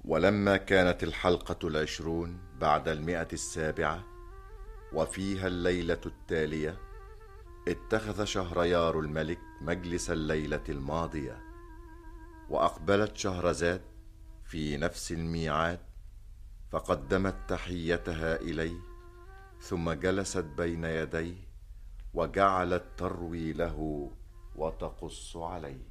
ولما كانت الحلقة العشرون بعد المئة السابعة وفيها الليلة التالية اتخذ شهريار الملك مجلس الليلة الماضية وأقبلت شهرزاد في نفس الميعاد فقدمت تحيتها إليه ثم جلست بين يديه وجعلت تروي له وتقص عليه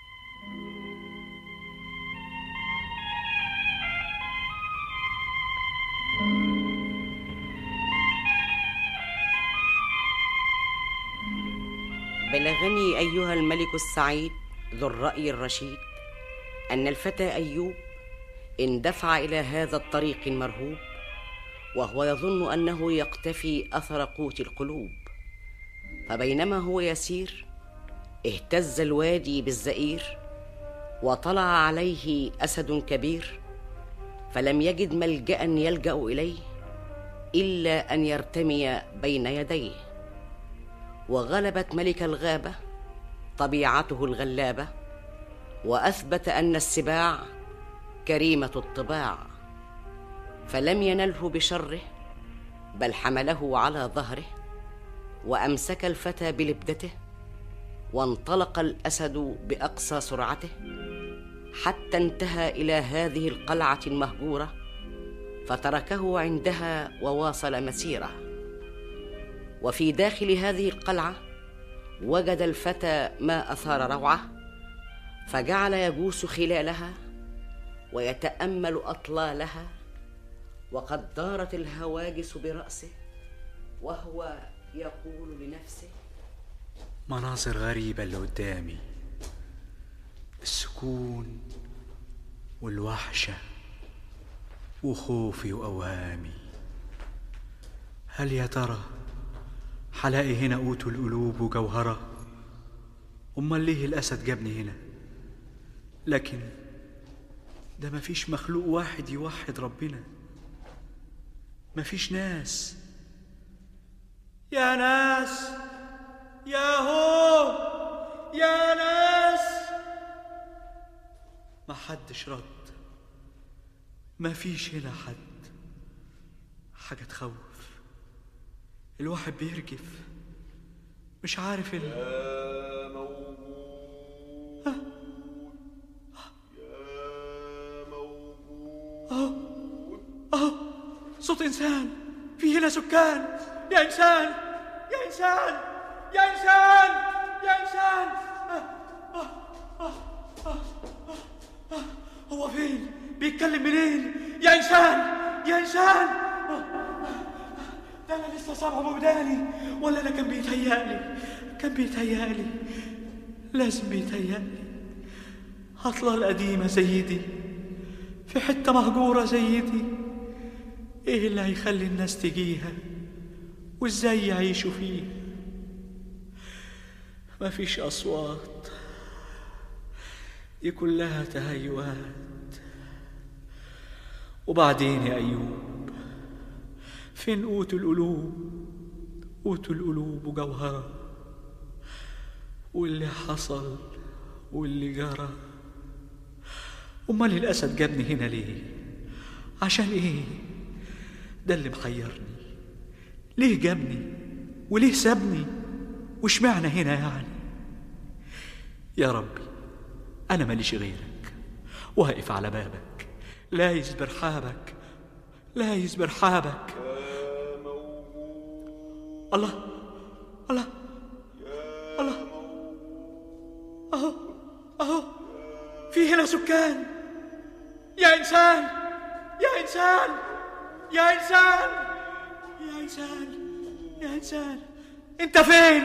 بلغني ايها الملك السعيد ذو الراي الرشيد ان الفتى ايوب اندفع الى هذا الطريق المرهوب وهو يظن انه يقتفي اثر قوت القلوب فبينما هو يسير اهتز الوادي بالزئير وطلع عليه اسد كبير فلم يجد ملجا يلجا اليه الا ان يرتمي بين يديه وغلبت ملك الغابه طبيعته الغلابه واثبت ان السباع كريمه الطباع فلم ينله بشره بل حمله على ظهره وامسك الفتى بلبدته وانطلق الاسد باقصى سرعته حتى انتهى الى هذه القلعه المهجوره فتركه عندها وواصل مسيره وفي داخل هذه القلعه وجد الفتى ما اثار روعه فجعل يجوس خلالها ويتامل اطلالها وقد دارت الهواجس براسه وهو يقول لنفسه مناظر غريبة اللي قدامي السكون والوحشة وخوفي وأوهامي هل يا ترى حلاقي هنا قوت القلوب وجوهرة أمال ليه الأسد جابني هنا لكن ده مفيش مخلوق واحد يوحد ربنا مفيش ناس يا ناس يا هو يا ناس ما حدش رد ما فيش هنا حد حاجة تخوف الواحد بيرجف مش عارف ال... يا موجود يا موجود اهو اهو صوت انسان في هنا سكان يا انسان يا انسان يا انسان يا انسان آه، آه، آه، آه، آه، آه. هو فين بيتكلم منين يا انسان يا انسان آه، آه. ده انا لسه سامعه بوداني ولا انا كان بيتهيألي كان بيتهيألي لازم بيتهيألي هطلة القديمة زي دي في حتة مهجورة زي دي ايه اللي هيخلي الناس تجيها وازاي يعيشوا فيها مفيش اصوات دي كلها تهيؤات وبعدين يا ايوب فين قوت القلوب قوت القلوب وجوهرة واللي حصل واللي جرى امال الاسد جابني هنا ليه عشان ايه ده اللي محيرني ليه جابني وليه سابني واشمعنى هنا يعني يا ربي انا ماليش غيرك واقف على بابك لايس برحابك لايس برحابك يا موجود الله الله الله اهو اهو في هنا سكان يا انسان يا انسان يا انسان يا انسان يا انسان انت فين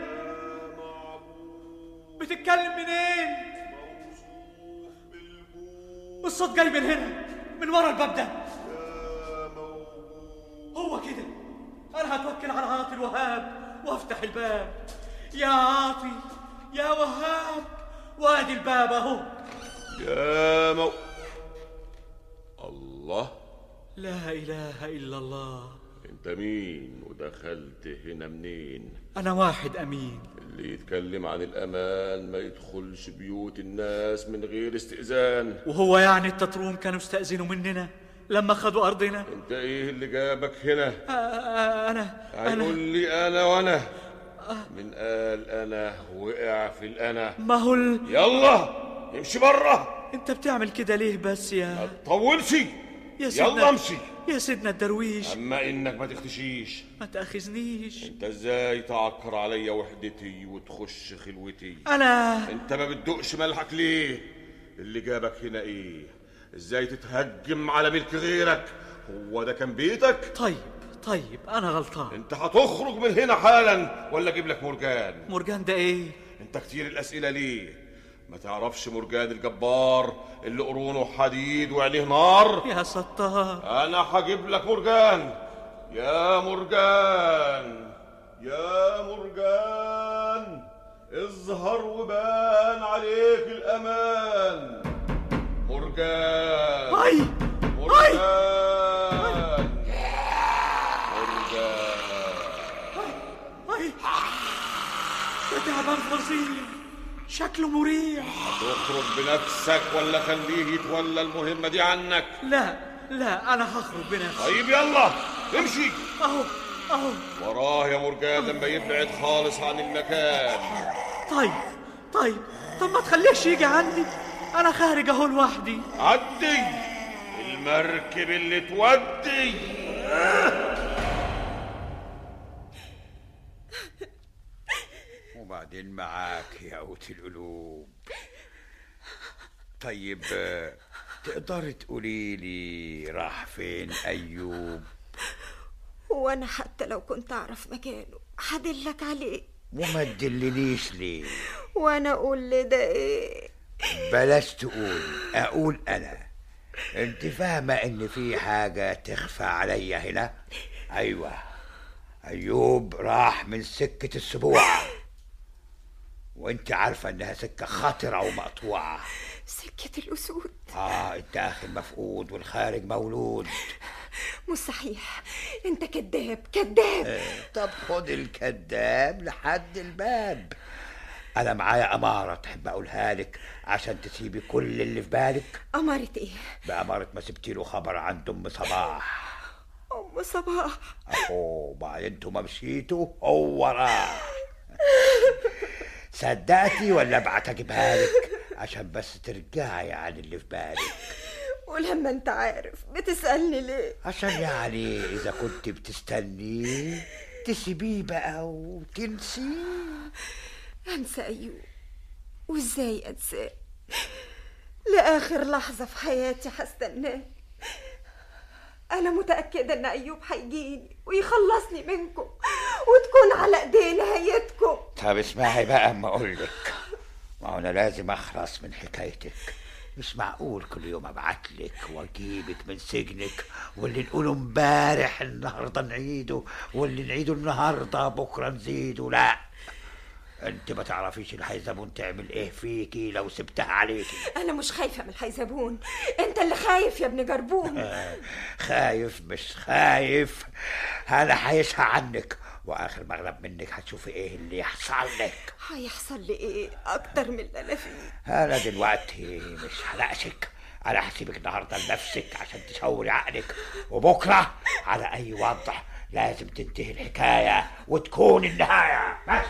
بتتكلم منين موصوف بالجود الصوت جاي من هنا من ورا الباب ده يا موجود هو كده انا هتوكل على عاطي الوهاب وافتح الباب يا عاطي يا وهاب وادي الباب اهو يا مو الله لا اله الا الله انت مين ودخلت هنا منين أنا واحد أمين اللي يتكلم عن الامان ما يدخلش بيوت الناس من غير استئذان وهو يعني التتروم كانوا استأذنوا مننا لما خدوا أرضنا انت ايه اللي جابك هنا آه، آه، أنا هيقول أنا لي انا وانا من قال انا وقع في الانا ما هو ال... يلا امشي بره أنت بتعمل كده ليه بس ما يا تطولش يا سيدنا يلا امشي يا سيدنا الدرويش اما انك ما تختشيش ما تأخذنيش انت ازاي تعكر عليا وحدتي وتخش خلوتي أنا انت ما بتدقش ملحك ليه اللي جابك هنا ايه ازاي تتهجم على ملك غيرك هو ده كان بيتك طيب طيب أنا غلطان انت هتخرج من هنا حالا ولا اجيب لك مرجان مرجان ده إيه انت كتير الاسئله ليه ما تعرفش مرجان الجبار اللي قرونه حديد وعينيه نار يا ستار انا هجيب لك مرجان يا مرجان يا مرجان اظهر وبان عليك الامان مرجان أي مرجان مرجان أي ده تعبان فظيع شكله مريح تخرج بنفسك ولا خليه يتولى المهمة دي عنك لا لا أنا هخرج بنفسي طيب يلا امشي أهو أهو وراه يا مرجان لما يبعد خالص عن المكان طيب طيب طب ما تخليهش يجي عندي أنا خارج أهو لوحدي عدي المركب اللي تودي وبعدين معاك يا قوت القلوب طيب آه، تقدر تقولي لي راح فين ايوب وانا حتى لو كنت اعرف مكانه هدلك عليه وما تدلنيش ليه وانا اقول لده ايه بلاش تقول اقول انا انت فاهمه ان في حاجه تخفى عليا هنا ايوه ايوب راح من سكه السبوع وانت عارفه انها سكه خطره ومقطوعه سكة الأسود اه الداخل مفقود والخارج مولود مش صحيح انت كذاب كذاب طب خد الكذاب لحد الباب انا معايا اماره تحب اقولها لك عشان تسيبي كل اللي في بالك أمارة ايه بأمارة ما سبتي له خبر عن ام صباح أم صباح اهو بعد انتوا ما مشيتوا هو راح صدقتي ولا ابعت اجيبها لك عشان بس ترجعي عن اللي في بالك ولما انت عارف بتسألني ليه عشان يعني اذا كنت بتستني تسيبيه بقى وتنسيه أنسى أيوب وإزاي أنساه لآخر لحظة في حياتي هستناه أنا متأكدة إن أيوب هيجيني ويخلصني منكم وتكون على إيديه نهايتكم طب اسمعي بقى اما اقول لك ما هو انا لازم اخلص من حكايتك مش معقول كل يوم ابعت لك واجيبك من سجنك واللي نقوله امبارح النهارده نعيده واللي نعيده النهارده بكره نزيده لا انت ما تعرفيش الحيزبون تعمل ايه فيكي لو سبتها عليكي أنا مش خايفة من الحيزبون أنت اللي خايف يا ابن جربون آه، خايف مش خايف انا هيسهى عنك واخر ما اغلب منك هتشوفي ايه اللي يحصل لك هيحصل لي إيه أكتر من اللي أنا فيه انا دلوقتي مش هناقشك انا هسيبك النهارده لنفسك عشان تشوري عقلك وبكره على اي وضع لازم تنتهي الحكايه وتكون النهايه بس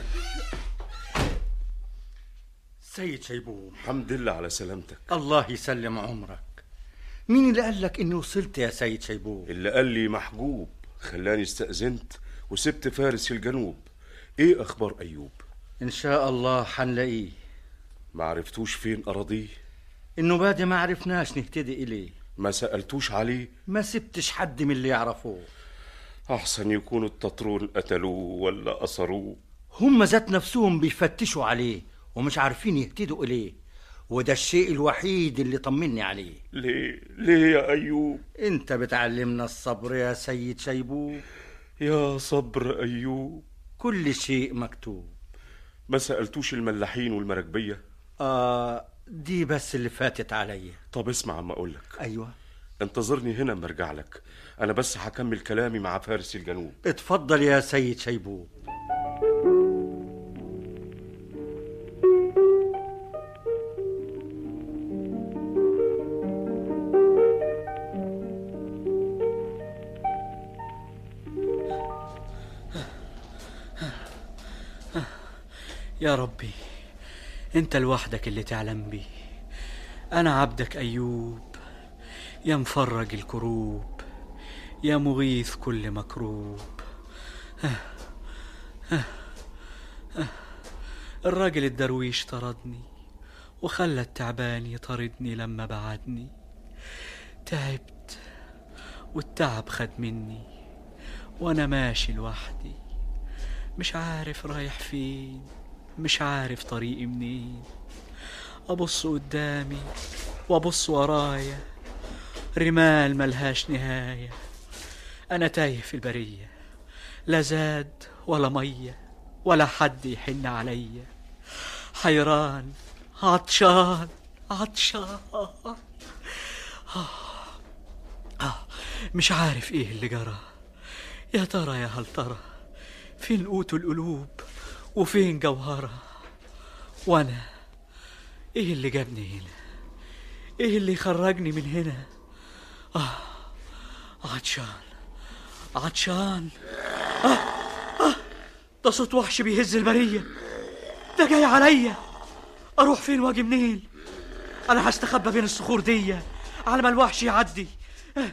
سيد شيبوب الحمد لله على سلامتك الله يسلم عمرك مين اللي قال لك اني وصلت يا سيد شيبوب اللي قال لي محجوب خلاني استأذنت وسبت فارس في الجنوب ايه اخبار ايوب ان شاء الله حنلاقيه ما عرفتوش فين اراضيه انه بعد ما عرفناش نهتدي اليه ما سألتوش عليه ما سبتش حد من اللي يعرفوه احسن يكونوا التطرون قتلوه ولا أسروه هم ذات نفسهم بيفتشوا عليه ومش عارفين يهتدوا اليه وده الشيء الوحيد اللي طمني عليه ليه ليه يا ايوب انت بتعلمنا الصبر يا سيد شيبوب يا صبر ايوب كل شيء مكتوب ما سألتوش الملاحين والمراكبية آه دي بس اللي فاتت عليا طب اسمع عم اقولك ايوه انتظرني هنا اما ارجع لك انا بس هكمل كلامي مع فارس الجنوب اتفضل يا سيد شيبوب يا ربي انت لوحدك اللي تعلم بي انا عبدك ايوب يا مفرج الكروب يا مغيث كل مكروب الراجل الدرويش طردني وخلى التعبان يطاردني لما بعدني تعبت والتعب خد مني وانا ماشي لوحدي مش عارف رايح فين مش عارف طريقي منين ابص قدامي وابص ورايا رمال ملهاش نهاية أنا تايه في البرية لا زاد ولا مية ولا حد يحن عليا حيران عطشان عطشان آه. آه. مش عارف ايه اللي جرى يا ترى يا هل ترى فين قوت القلوب وفين جوهرة وانا ايه اللي جابني هنا ايه اللي خرجني من هنا آه عطشان عطشان آه آه ده صوت وحش بيهز البرية ده جاي عليا اروح فين واجي منين انا هستخبى بين الصخور دي على ما الوحش يعدي آه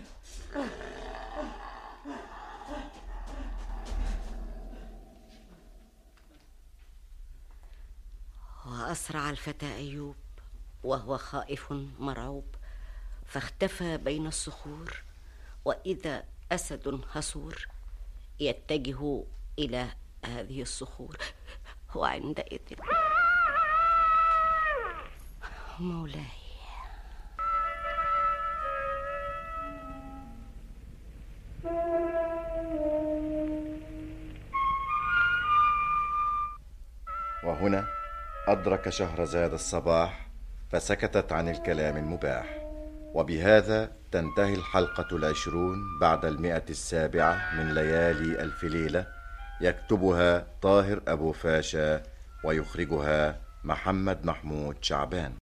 وأسرع الفتى أيوب وهو خائف مرعوب فاختفى بين الصخور وإذا أسد هسور يتجه إلى هذه الصخور وعندئذ مولاي وهنا أدرك شهرزاد الصباح فسكتت عن الكلام المباح وبهذا تنتهي الحلقة العشرون بعد المئة السابعة من ليالي ألف ليلة يكتبها طاهر أبو فاشا ويخرجها محمد محمود شعبان